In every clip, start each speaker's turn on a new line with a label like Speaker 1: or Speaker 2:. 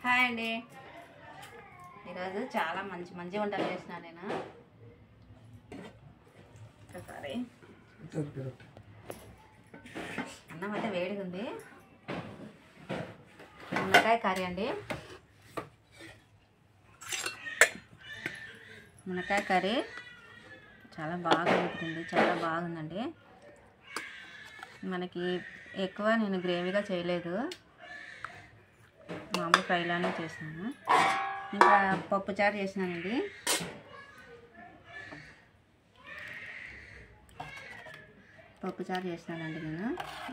Speaker 1: Hi అండి ఈరోజు చాలా మంచి మంచి వంటలు చేసిన నేను ఒకసారి అన్నం అయితే వేడిగా ఉంది మునక్కాయ కర్రీ అండి మునక్కాయ కర్రీ చాలా బాగా ఉంటుంది చాలా బాగుందండి మనకి ఎక్కువ నేను గ్రేవీగా చేయలేదు మామూలు ఫ్రైలానే చేసినాను ఇంకా పప్పుచారు చేసినానండి పప్పుచారు చేసినానండి నేను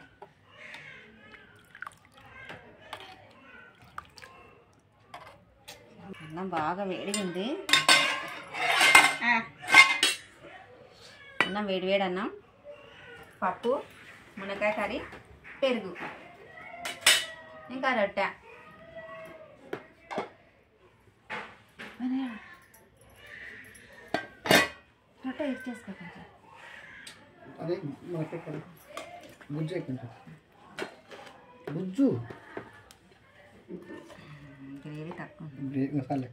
Speaker 1: అన్నం బాగా వేడిగా ఉంది ఆ. అన్నం వేడి వేడి అన్నం పప్పు మునక్కాయ కర్రీ పెరుగు ఇంకా రొట్టె అన్నయ్య, రొట్టె యూజ్ చేసుకో కొంచెం
Speaker 2: అదే మనకి ఇక్కడ గుజ్జు ఎక్కువ గుజ్జు
Speaker 1: గ్రేవీ తక్కువ ఉంది
Speaker 2: గ్రేవీ మసాలా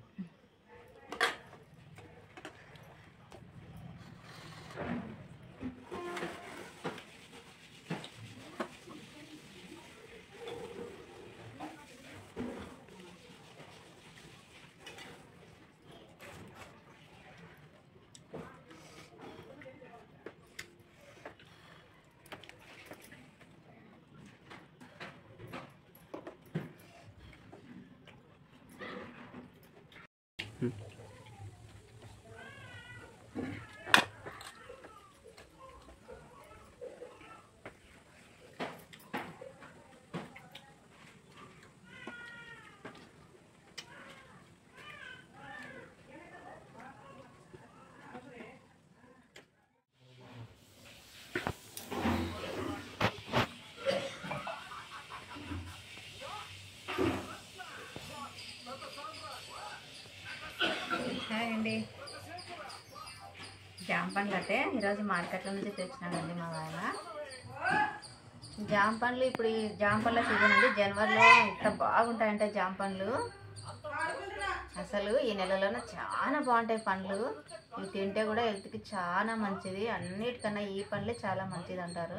Speaker 1: హాయ్ అండి జామ పండ్లు అయితే ఈరోజు మార్కెట్లో నుంచి తెచ్చినానండి మా ఆయన జామ పండ్లు ఇప్పుడు ఈ జామ పండ్ల సీజన్ అండి జనవరిలో ఎంత బాగుంటాయంటే జామ పండ్లు అసలు ఈ నెలలోనే చాలా బాగుంటాయి పండ్లు ఇవి తింటే కూడా హెల్త్కి చాలా మంచిది అన్నిటికన్నా ఈ పండ్లే చాలా మంచిది అంటారు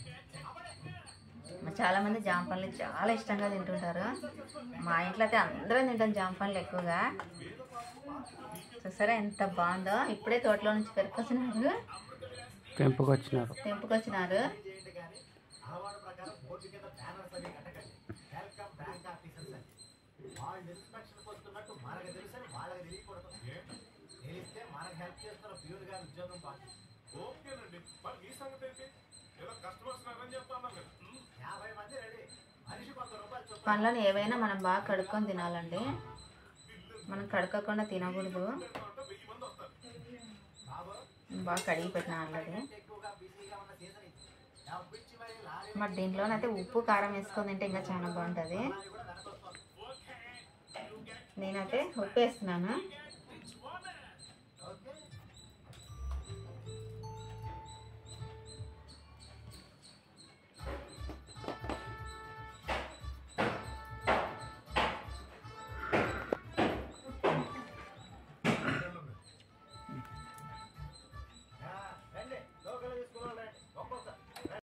Speaker 1: చాలా మంది జామ పండ్లు చాలా ఇష్టంగా తింటుంటారు మా ఇంట్లో అయితే అందరం తింటాం జామ పండ్లు ఎక్కువగా చూసారా ఎంత బాగుందో ఇప్పుడే తోటలో నుంచి పెరుకొచ్చినారు
Speaker 2: తెంపుకు వచ్చినారు
Speaker 1: తెంపుకొచ్చినారు పండ్లను ఏవైనా మనం బాగా కడుక్కొని తినాలండి మనం కడకకుండా తినకూడదు బాగా కడిగి పెట్టిన ఆల్రెడీ మరి దీంట్లోనైతే ఉప్పు కారం వేసుకొని తింటే ఇంకా చాలా బాగుంటుంది నేనైతే ఉప్పు వేస్తున్నాను